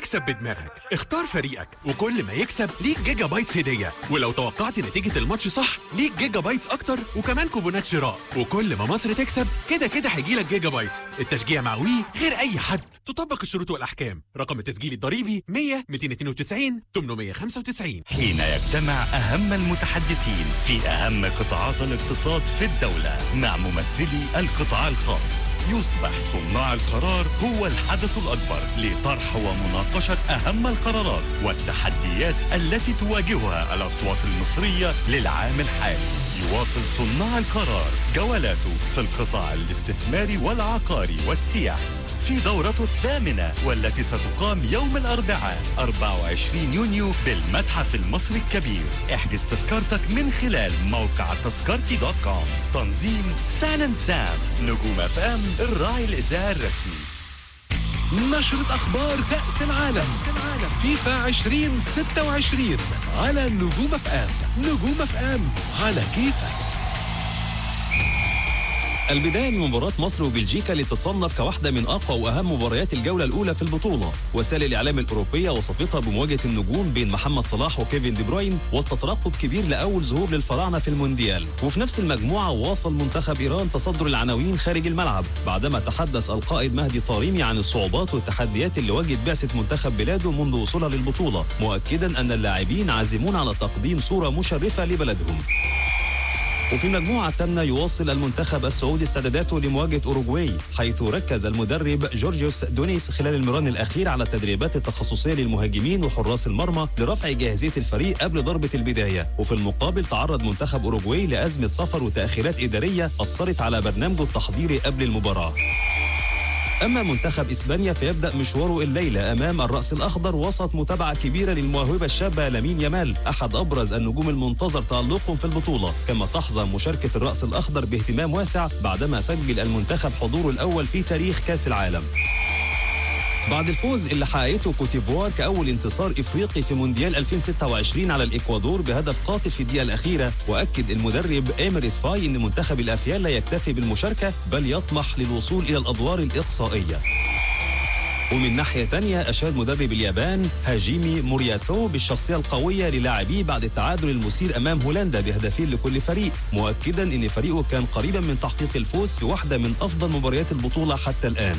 واكسب بدماغك اختار فريقك وكل ما يكسب ليك جيجا بايتس هدية ولو توقعت نتيجة الماتش صح ليك جيجا بايتس أكتر وكمان كوبونات شراء وكل ما مصر تكسب كده كده هيجيلك جيجا بايتس التشجيع مع وي غير أي حد تطبق الشروط والأحكام رقم التسجيل الضريبي 100 292 895 حين يجتمع أهم المتحدثين في أهم قطاعات الاقتصاد في الدولة مع ممثلي القطاع الخاص يصبح صناع القرار هو الحدث الأكبر لطرح ومناقشة أهم القرارات والتحديات التي تواجهها الأصوات المصرية للعام الحالي يواصل صناع القرار جولاته في القطاع الاستثماري والعقاري والسياحي في دورته الثامنة والتي ستقام يوم الأربعاء 24 يونيو بالمتحف المصري الكبير احجز تذكرتك من خلال موقع تذكرتي دوت كوم تنظيم سان سام نجوم اف ام الراعي الإذاعي الرسمي نشرة أخبار كأس العالم فيفا 2026 على نجوم اف ام نجوم اف ام على كيفك البداية من مباراة مصر وبلجيكا اللي تتصنف كواحدة من أقوى وأهم مباريات الجولة الأولى في البطولة وسائل الإعلام الأوروبية وصفتها بمواجهة النجوم بين محمد صلاح وكيفن دي بروين وسط ترقب كبير لأول ظهور للفراعنة في المونديال وفي نفس المجموعة واصل منتخب إيران تصدر العناوين خارج الملعب بعدما تحدث القائد مهدي طاريمي عن الصعوبات والتحديات اللي واجهت بعثة منتخب بلاده منذ وصولها للبطولة مؤكدا أن اللاعبين عازمون على تقديم صورة مشرفة لبلدهم وفي المجموعة الثامنة يواصل المنتخب السعودي استعداداته لمواجهة أوروغواي حيث ركز المدرب جورجيوس دونيس خلال المران الأخير على التدريبات التخصصية للمهاجمين وحراس المرمى لرفع جاهزية الفريق قبل ضربة البداية وفي المقابل تعرض منتخب أوروغواي لأزمة سفر وتأخيرات إدارية أثرت على برنامجه التحضيري قبل المباراة أما منتخب إسبانيا فيبدأ مشواره الليلة أمام الرأس الأخضر وسط متابعة كبيرة للموهبة الشابة لامين يامال أحد أبرز النجوم المنتظر تألقهم في البطولة كما تحظى مشاركة الرأس الأخضر باهتمام واسع بعدما سجل المنتخب حضوره الأول في تاريخ كأس العالم بعد الفوز اللي حققته كوتيفوار كأول انتصار إفريقي في مونديال 2026 على الإكوادور بهدف قاتل في الدقيقة الأخيرة وأكد المدرب إيمر إسفاي أن منتخب الأفيال لا يكتفي بالمشاركة بل يطمح للوصول إلى الأدوار الإقصائية ومن ناحية تانية أشاد مدرب اليابان هاجيمي مورياسو بالشخصية القوية للاعبيه بعد التعادل المثير أمام هولندا بهدفين لكل فريق مؤكدا أن فريقه كان قريبا من تحقيق الفوز في واحدة من أفضل مباريات البطولة حتى الآن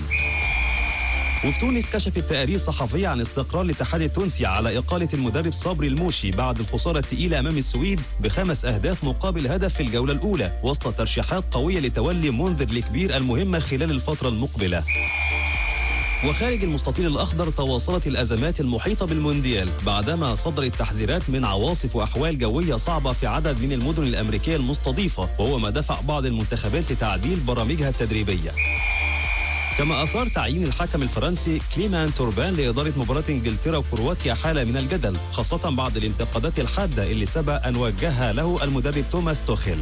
وفي تونس كشفت تقارير صحفية عن استقرار الاتحاد التونسي على إقالة المدرب صبري الموشي بعد الخسارة الثقيلة أمام السويد بخمس أهداف مقابل هدف في الجولة الأولى وسط ترشيحات قوية لتولي منذر لكبير المهمة خلال الفترة المقبلة وخارج المستطيل الأخضر تواصلت الأزمات المحيطة بالمونديال بعدما صدرت تحذيرات من عواصف وأحوال جوية صعبة في عدد من المدن الأمريكية المستضيفة وهو ما دفع بعض المنتخبات لتعديل برامجها التدريبية كما أثار تعيين الحكم الفرنسي كليمان توربان لإدارة مباراة إنجلترا وكرواتيا حالة من الجدل خاصة بعد الانتقادات الحادة اللي سبق أن وجهها له المدرب توماس توخيل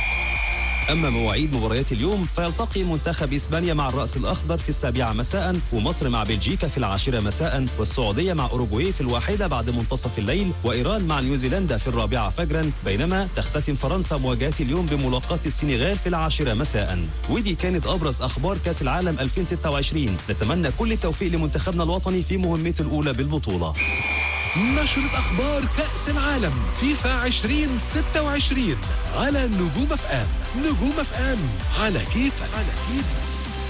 أما مواعيد مباريات اليوم فيلتقي منتخب إسبانيا مع الرأس الأخضر في السابعة مساء ومصر مع بلجيكا في العاشرة مساء والسعودية مع أوروغواي في الواحدة بعد منتصف الليل وإيران مع نيوزيلندا في الرابعة فجرا بينما تختتم فرنسا مواجهات اليوم بملاقاة السنغال في العاشرة مساء ودي كانت أبرز أخبار كأس العالم 2026 نتمنى كل التوفيق لمنتخبنا الوطني في مهمته الأولى بالبطولة نشرة أخبار كأس العالم فيفا 2026 على نجوم اف ام نجوم اف ام على كيفك على كيفك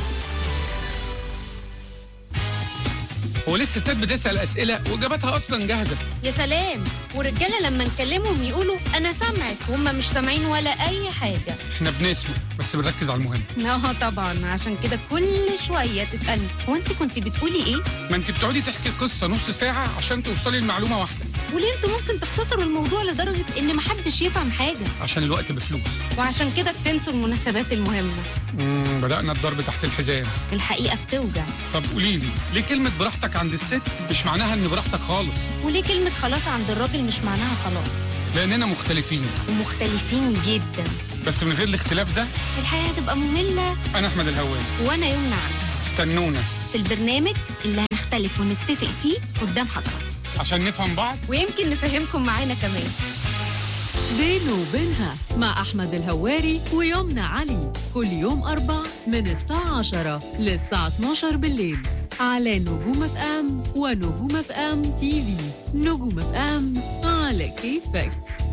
هو ليه الستات بتسأل أسئلة وإجاباتها أصلا جاهزة يا سلام والرجاله لما نكلمهم يقولوا انا سامعك وهم مش سامعين ولا اي حاجه إحنا بنسمع بس بنركز على المهم اه طبعا عشان كده كل شويه تسالني هو انت كنت بتقولي ايه ما أنت بتقعدي تحكي قصة نص ساعة عشان توصلي لمعلومة واحدة وليه انتوا ممكن تختصروا الموضوع لدرجه ان محدش يفهم حاجه عشان الوقت بفلوس وعشان كده بتنسوا المناسبات المهمه مم، بدأنا الضرب تحت الحزام الحقيقه بتوجع طب قولي لي ليه كلمة براحتك عند الست مش معناها إن براحتك خالص وليه كلمه خلاص عند الراجل مش معناها خلاص لأننا مختلفين ومختلفين جدا بس من غير الاختلاف ده الحياه هتبقى ممله أنا أحمد الهوان وانا يمنع استنونا في البرنامج اللي هنختلف ونتفق فيه قدام حضرتك عشان نفهم بعض ويمكن نفهمكم معانا كمان بينه وبينها مع أحمد الهواري ويمنى علي كل يوم أربع من الساعة 10 للساعة 12 بالليل على نجوم اف ام ونجوم اف ام تي في نجوم اف ام على كيفك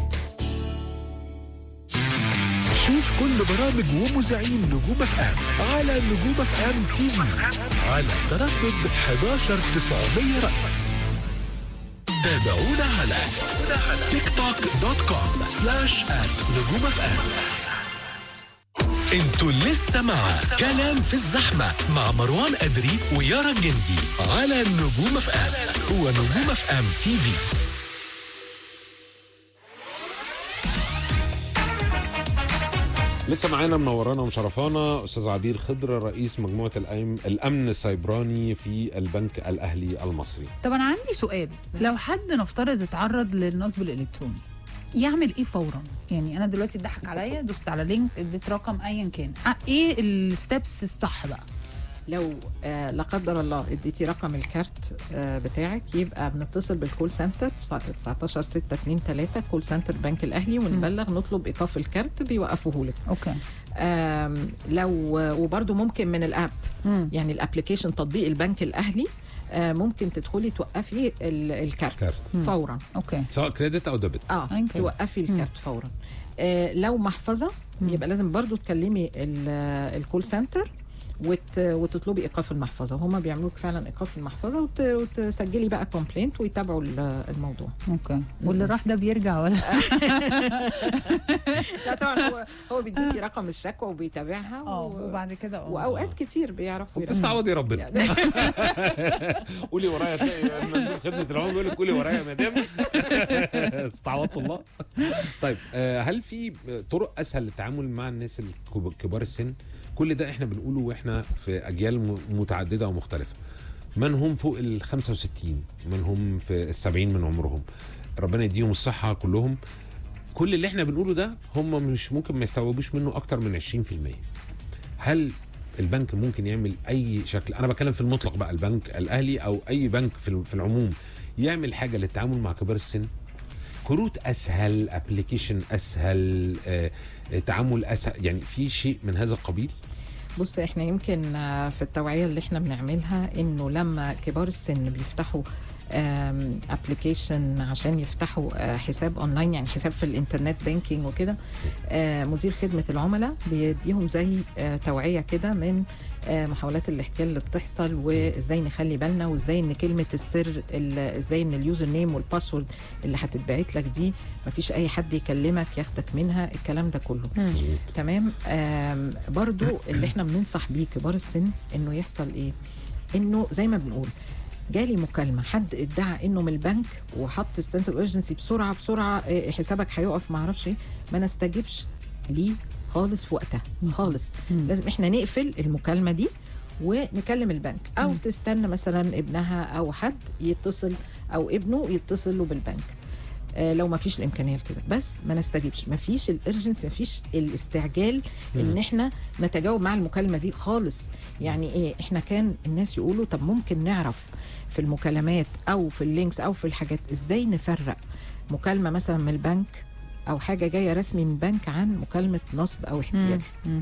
شوف كل برامج ومذيعين نجوم اف ام على نجوم اف ام تي في على تردد 11900 رأس تابعونا على تيك توك دوت كوم سلاش ات نجوم اف ام انتوا لسه مع كلام في الزحمة مع مروان أدري ويارا الجندي على نجوم اف ام هو نجوم اف ام تي في لسه معانا منورانا ومشرفانا استاذ عبير خضر رئيس مجموعه الأيم الامن السيبراني في البنك الاهلي المصري طب انا عندي سؤال لو حد نفترض اتعرض للنصب الالكتروني يعمل ايه فورا يعني انا دلوقتي اتضحك عليا دوست على لينك اديت رقم ايا كان أ- ايه الستبس الصح بقى لو آه لا قدر الله اديتي رقم الكارت آه بتاعك يبقى بنتصل بالكول سنتر 19 6 2 3 كول سنتر بنك الاهلي ونبلغ نطلب ايقاف الكارت بيوقفوه لك اوكي آم، لو وبرده ممكن من الاب مم. يعني الابلكيشن تطبيق البنك الاهلي آه، ممكن تدخلي توقفي ال- الكارت كارت. فورا اوكي سواء كريدت او ديبت اه أوكي. توقفي الكارت فورا آه لو محفظه يبقى لازم برضو تكلمي ال- الكول سنتر وت... وتطلبي ايقاف المحفظه وهما بيعملوا لك فعلا ايقاف المحفظه وت... وتسجلي بقى كومبلينت ويتابعوا ال- الموضوع اوكي واللي راح ده بيرجع ولا لا طبعا هو هو بيديكي رقم الشكوى وبيتابعها اه و... وبعد كده اه واوقات كتير بيعرفوا يرجعوا. وبتستعوضي ربنا قولي ورايا تلاقي مندوب خدمه العملاء بيقول لك قولي ورايا يا مدام استعوضت الله طيب آه، هل في طرق اسهل للتعامل مع الناس الكب- كبار السن كل ده احنا بنقوله واحنا في اجيال م- متعدده ومختلفه من هم فوق ال 65 من هم في السبعين من عمرهم ربنا يديهم الصحه كلهم كل اللي احنا بنقوله ده هم مش ممكن ما يستوعبوش منه اكتر من 20% هل البنك ممكن يعمل اي شكل انا بتكلم في المطلق بقى البنك الاهلي او اي بنك في ال- في العموم يعمل حاجه للتعامل مع كبار السن كروت اسهل ابلكيشن اسهل آه، آه، تعامل اسهل يعني في شيء من هذا القبيل بص احنا يمكن آه، في التوعيه اللي احنا بنعملها انه لما كبار السن بيفتحوا ابلكيشن عشان يفتحوا آه، حساب اونلاين يعني حساب في الانترنت بانكينج وكده آه، مدير خدمه العملاء بيديهم زي آه، توعيه كده من آه، محاولات الاحتيال اللي بتحصل وازاي نخلي بالنا وازاي ان كلمه السر ال- ازاي ان اليوزر نيم والباسورد اللي هتتبعت لك دي مفيش اي حد يكلمك ياخدك منها الكلام ده كله تمام آم، برضو اللي احنا بننصح بيه كبار السن انه يحصل ايه انه زي ما بنقول جالي مكالمه حد ادعى انه من البنك وحط السنس اورجنسي بسرعه بسرعه إيه، حسابك هيقف ما اعرفش ايه ما نستجبش ليه خالص في وقتها خالص لازم احنا نقفل المكالمه دي ونكلم البنك او تستنى مثلا ابنها او حد يتصل او ابنه يتصل له بالبنك آه، لو ما فيش الامكانيه لكده بس ما نستجيبش ما فيش الارجنس ما فيش الاستعجال ان احنا نتجاوب مع المكالمه دي خالص يعني ايه احنا كان الناس يقولوا طب ممكن نعرف في المكالمات او في اللينكس او في الحاجات ازاي نفرق مكالمه مثلا من البنك او حاجه جايه رسمي من بنك عن مكالمه نصب او احتيال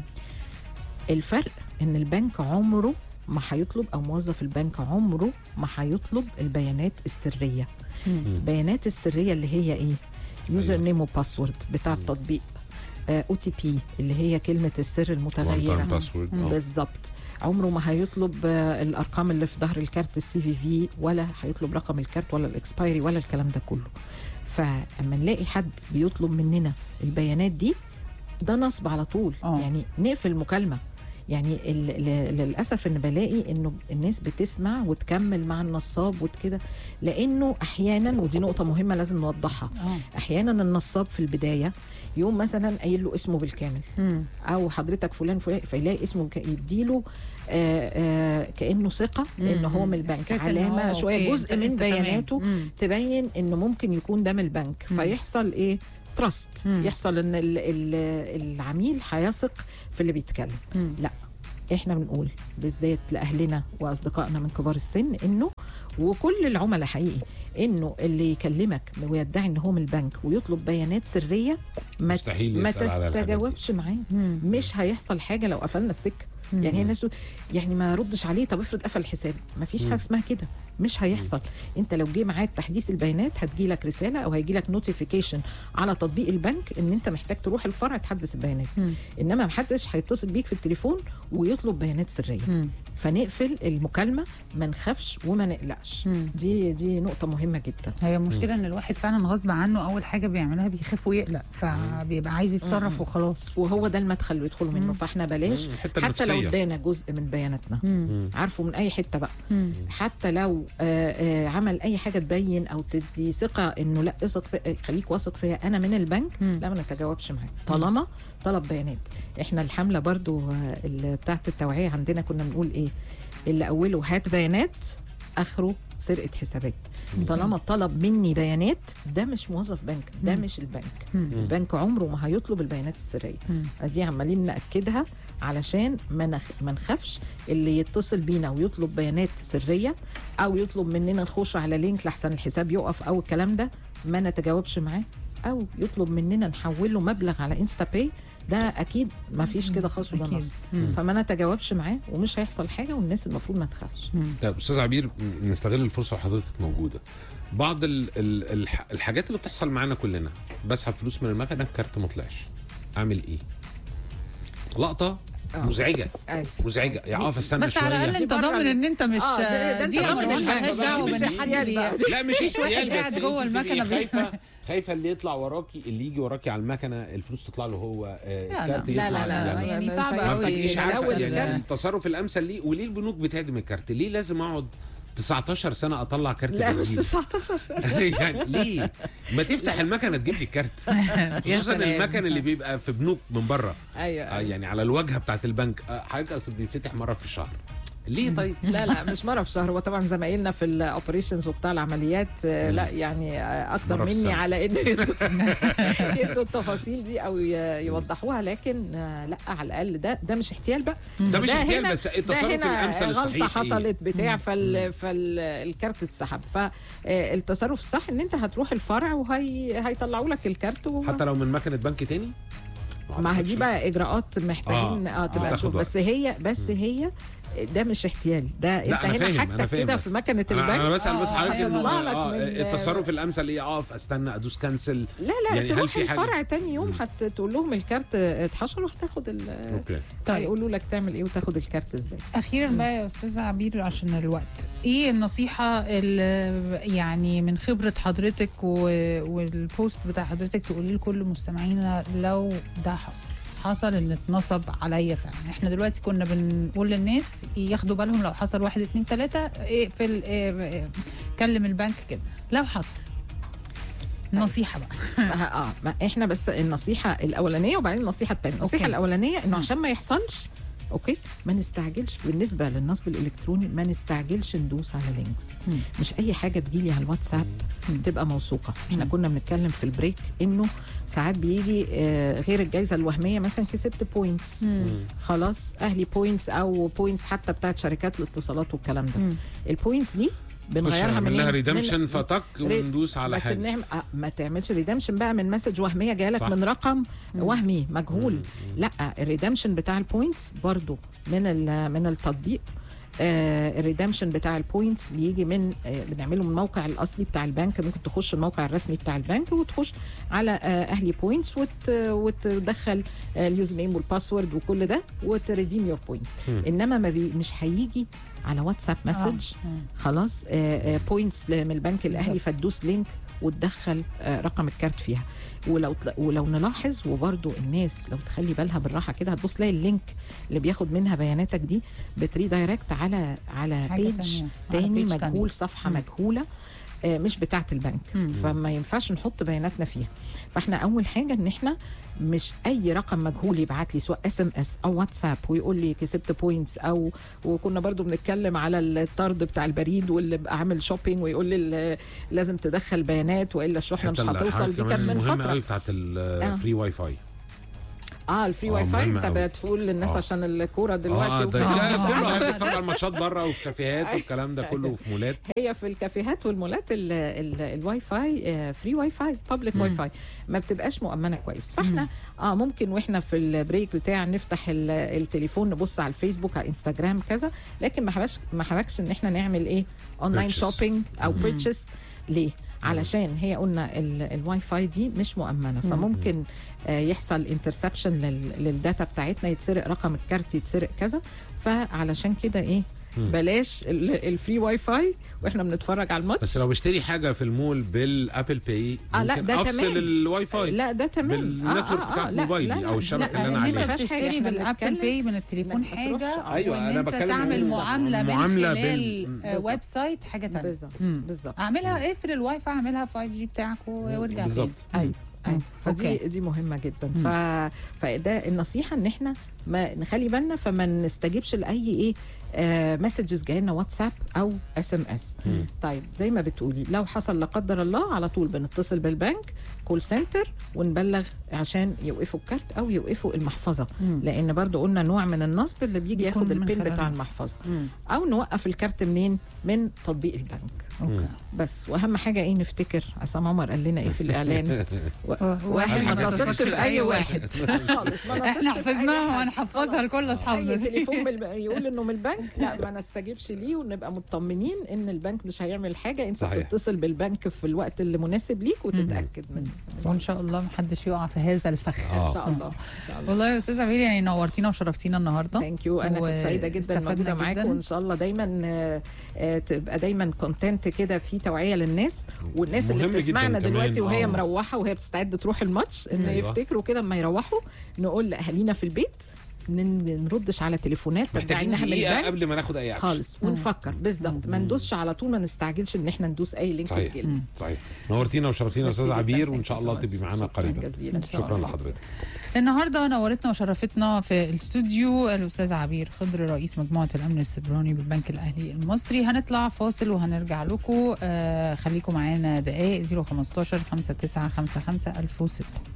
الفرق ان البنك عمره ما هيطلب او موظف البنك عمره ما هيطلب البيانات السريه البيانات السريه اللي هي ايه يوزر نيم وباسورد بتاع التطبيق او تي بي اللي هي كلمه السر One time المتغيره password. آه. بالظبط عمره ما هيطلب آه، الارقام اللي في ظهر الكارت السي في في ولا هيطلب رقم الكارت ولا الاكسبايري ولا الكلام ده كله فاما نلاقي حد بيطلب مننا البيانات دي ده نصب على طول آه. يعني نقفل المكالمه يعني ال- ل- للاسف ان بلاقي انه الناس بتسمع وتكمل مع النصاب وكده لانه احيانا ودي نقطه مهمه لازم نوضحها اه احيانا النصاب في البدايه يوم مثلا قايل له اسمه بالكامل مم. او حضرتك فلان فلان فيلاقي اسمه ك- يديله آه آه كانه ثقه ان هو من البنك إحساس إن هو علامه شويه أوكي، جزء أنت- من أنت تمام. بياناته مم. تبين انه ممكن يكون ده من البنك فيحصل ايه تراست مم. يحصل ان ال- ال- العميل هيثق في اللي بيتكلم مم. لا احنا بنقول بالذات لاهلنا واصدقائنا من كبار السن انه وكل العملاء حقيقي انه اللي يكلمك ويدعي ان هو من البنك ويطلب بيانات سريه ما مستحيل ما يسأل على الحاجات دي. تستجاوبش معاه مش هيحصل حاجه لو قفلنا السكه يعني هي الناس تقول يعني ما ردش عليه طب افرض قفل الحساب ما فيش حاجه اسمها كده مش هيحصل انت لو جه معاك تحديث البيانات هتجي لك رساله او هيجي لك نوتيفيكيشن على تطبيق البنك ان انت محتاج تروح الفرع تحدث البيانات انما محدش هيتصل بيك في التليفون ويطلب بيانات سريه فنقفل المكالمه ما نخافش وما نقلقش دي دي نقطه مهمه جدا هي المشكله ان الواحد فعلا غصب عنه اول حاجه بيعملها بيخاف ويقلق فبيبقى عايز يتصرف وخلاص وهو ده المدخل اللي يدخلوا منه فاحنا بلاش مم، الحتة حتى لو النفسية. ادانا جزء من بياناتنا عارفه من اي حته بقى حتى لو آه آه عمل اي حاجه تبين او تدي ثقه انه لا اثق في خليك واثق فيا انا من البنك لا ما نتجاوبش معاه طالما طلب بيانات احنا الحمله برضو آه، اللي بتاعت التوعيه عندنا كنا بنقول ايه اللي اوله هات بيانات اخره سرقه حسابات طالما طلب مني بيانات ده مش موظف بنك ده مش البنك البنك عمره ما هيطلب البيانات السريه دي عمالين ناكدها علشان ما نخ... ما نخافش اللي يتصل بينا ويطلب بيانات سريه او يطلب مننا نخش على لينك لحسن الحساب يقف او الكلام ده ما نتجاوبش معاه او يطلب مننا نحول له مبلغ على انستا باي ده اكيد ما فيش كده خالص وده أكيد. نصب فما نتجاوبش معاه ومش هيحصل حاجه والناس المفروض ما تخافش طيب استاذ عبير م- نستغل الفرصه وحضرتك موجوده بعض ال ال الح الحاجات اللي بتحصل معانا كلنا بسحب فلوس من المكنه الكارت ما طلعش اعمل ايه لقطه مزعجه أيوة. مزعجه يا اقف استنى بس على شويه الاقل انت دي بره ضامن ال- ان انت مش آه، ده- ده دي أنت يا ضامن مروان مش مالهاش حاجة، دعوه مش بان احتيال حد بقى. بي- لا مش مفيش واحد احتيال بس قاعد جوه أنت بتبقي المكنه بي- خايفه خايفه اللي يطلع وراكي اللي يجي وراكي على المكنه الفلوس تطلع له هو آه، لا، الكارت لا يطلع لا لا, لا, يعني مش صعب هيحصل أوي. مش كده. عارفه الأول يعني كان- التصرف الامثل ليه وليه البنوك بتهدم الكارت ليه لازم اقعد 19 سنه اطلع كارت لا مش جديد؟ 19 سنه يعني ليه؟ ما تفتح المكنه تجيب لي الكارت خصوصا سلام. المكن اللي بيبقى في بنوك من بره ايوه آه، يعني على الواجهه بتاعت البنك آه، حضرتك اصل بيفتح مره في الشهر ليه طيب؟ لا لا مش مره في شهر هو طبعا زمايلنا في الاوبريشنز وبتاع العمليات آه، لا يعني آه، اكتر مرة في مني السنة. على ان يدوا يدوا التفاصيل دي او ي- يوضحوها لكن آه، لا على الاقل ده ده مش احتيال بقى ده مش احتيال هنا- بس ده التصرف هنا الامثل الصحيح غلطه إيه؟ حصلت بتاع فال فالكارت اتسحب فالتصرف الصح ان انت هتروح الفرع وهي هيطلعوا لك الكارت و... حتى لو من مكنه بنك تاني ما هي دي بقى اجراءات محتاجين اه, آه، تبقى تاخد نشوف وقت. بس هي بس هي ده مش احتيال ده انت أنا فاهم، هنا أنا حاجتك فاهم كده بس. في مكنه انا البنك انا بسال بس آه، حضرتك هيطلع إنه، لك آه، من- التصرف الامثل ايه اقف استنى ادوس كنسل لا لا يعني هل تروح في حاجة؟ الفرع تاني يوم هتقول لهم الكارت اتحشر وهتاخد ال اوكي طيب. هيقولوا لك تعمل ايه وتاخد الكارت ازاي اخيرا بقى يا استاذه عبير عشان الوقت ايه النصيحه اللي يعني من خبره حضرتك و- والبوست بتاع حضرتك تقولي لكل مستمعينا لو ده حصل حصل ان اتنصب عليا فعلا احنا دلوقتي كنا بنقول للناس ياخدوا بالهم لو حصل واحد اتنين تلاته اقفل إيه، إيه، كلم البنك كده لو حصل نصيحه بقى ما- اه ما احنا بس النصيحه الاولانيه وبعدين النصيحه الثانيه النصيحه أوكي. الاولانيه انه عشان ما يحصلش اوكي ما نستعجلش بالنسبه للنصب الالكتروني ما نستعجلش ندوس على لينكس مم. مش اي حاجه تجيلي على الواتساب تبقى موثوقه احنا كنا بنتكلم في البريك انه ساعات بيجي آه، غير الجائزه الوهميه مثلا كسبت بوينتس خلاص اهلي بوينتس او بوينتس حتى بتاعت شركات الاتصالات والكلام ده البوينتس دي خش بنغيرها نعمل من لها إيه؟ ريدمشن من- فتك ري- وندوس على بس حاجه بنعمل آه ما تعملش ريدمشن بقى من مسج وهميه جايه لك صح. من رقم وهمي مجهول لا الريدمشن بتاع البوينتس برضو من ال- من التطبيق آه الريدمشن بتاع البوينتس بيجي من آه بنعمله من الموقع الاصلي بتاع البنك ممكن تخش الموقع الرسمي بتاع البنك وتخش على آه اهلي بوينتس وت وتدخل آه اليوزر نيم والباسورد وكل ده وتريديم يور بوينتس انما ما بي مش هيجي على واتساب مسج خلاص بوينتس من البنك الاهلي فتدوس لينك وتدخل آه، رقم الكارت فيها ولو تل- ولو نلاحظ وبرده الناس لو تخلي بالها بالراحه كده هتبص تلاقي اللينك اللي بياخد منها بياناتك دي بتري دايركت على على حاجة بيج تانية. على تاني page مجهول تانية. صفحه مجهوله آه، مش بتاعه البنك فما ينفعش نحط بياناتنا فيها فاحنا اول حاجه ان احنا مش اي رقم مجهول يبعت لي سواء اس ام اس او واتساب ويقول لي كسبت بوينتس او وكنا برضو بنتكلم على الطرد بتاع البريد واللي بقى عامل شوبينج ويقول لي ال- لازم تدخل بيانات والا الشحنه مش حتى هتوصل الحاجة دي كمان كانت من مهمة فتره قوي بتاعت الفري واي فاي اه الفري آه، واي فاي مهم انت أوي. بتقول للناس آه. عشان الكوره اه دلوقتي ده وكده. الناس آه. كله قاعد بيتفرج على الماتشات بره وفي كافيهات والكلام ده كله وفي مولات هي في الكافيهات والمولات ال- ال- الواي فاي آه، فري واي فاي بابليك واي فاي ما بتبقاش مؤمنه كويس فاحنا اه ممكن واحنا في البريك بتاع نفتح ال- التليفون نبص على الفيسبوك على انستجرام كذا لكن ما حبكش ما حبكش ان احنا نعمل ايه اونلاين Purchase. شوبينج او بيرتشيز ليه علشان هي قلنا ال- الواي فاي دي مش مؤمنه فممكن آه، يحصل انترسبشن للداتا بتاعتنا يتسرق رقم الكارت يتسرق كذا فعلشان كده ايه بلاش ال- الفري واي فاي واحنا بنتفرج على الماتش بس لو بشتري حاجه في المول بالابل باي آه، لا، ممكن ده افصل تمام. الواي فاي لا ده تمام بالنتورك بتاع لا، موبايلي لا، لا، او لا، الشبكه لا، اللي انا دي انت ما عليها فيهاش حاجة، بتشتري إحنا بالابل بنتكلم باي من التليفون إنك ما تروحش. حاجه أيوة، وإن أنا انت بتكلم تعمل عن معامله من معاملة خلال بال- آه، بالظبط. ويب سايت حاجه تانية بالظبط مم. بالظبط اعملها اقفل الواي فاي اعملها 5 جي بتاعك وارجع بالظبط. تاني ايوه ايوه فدي أوكي. دي مهمه جدا ف... فده النصيحه ان احنا ما نخلي بالنا فما نستجيبش لاي ايه مسجز جاي لنا واتساب او اس ام اس طيب زي ما بتقولي لو حصل لا قدر الله على طول بنتصل بالبنك كول سنتر ونبلغ عشان يوقفوا الكارت او يوقفوا المحفظه لان برضو قلنا نوع من النصب اللي بيجي بيكون ياخد من البين خلال- بتاع المحفظه مم. او نوقف الكارت منين من تطبيق البنك اوكي بس واهم حاجه ايه نفتكر عصام عمر قال لنا ايه في الاعلان و- واحد ما الحاجات تثقش في اي واحد خالص ما احنا نثقش في أي حفظناها حد. وهنحفظها لكل اي اصحابنا دي. تليفون من الب- يقول انه من البنك لا ما نستجيبش ليه ونبقى مطمنين ان البنك مش هيعمل حاجه انت صحيح. بتتصل بالبنك في الوقت اللي مناسب ليك وتتاكد منه وان شاء الله محدش يقع في هذا الفخ ان شاء الله ان شاء الله والله يا استاذه عبير يعني نورتينا وشرفتينا النهارده ثانك يو انا كنت سعيده جدا واستفدنا موجوده معاكم جداً. وان شاء الله دايما آه، آه، تبقى دايما كونتنت كده في توعيه للناس والناس اللي مهم جداً بتسمعنا كمان، دلوقتي وهي آه. مروحه وهي بتستعد تروح الماتش ان أيوة. يفتكروا كده اما يروحوا نقول لاهالينا في البيت ن- نردش على تليفونات تدعي محتاجين انها من دقيقه البنك قبل ما ناخد اي اكشن خالص ونفكر بالظبط ما ندوسش على طول ما نستعجلش ان احنا ندوس اي لينك صحيح يجيلنا صحيح نورتينا وشرفتينا يا ميرسي استاذ جداً. عبير Thank وان you شاء so الله much. تبقي معانا شكراً قريبا جزيلاً. شكرا لحضرتك النهارده نورتنا وشرفتنا في الاستوديو الاستاذ عبير خضر رئيس مجموعه الامن السيبراني بالبنك الاهلي المصري هنطلع فاصل وهنرجع لكم آه خليكم معانا دقائق 015 5955 1006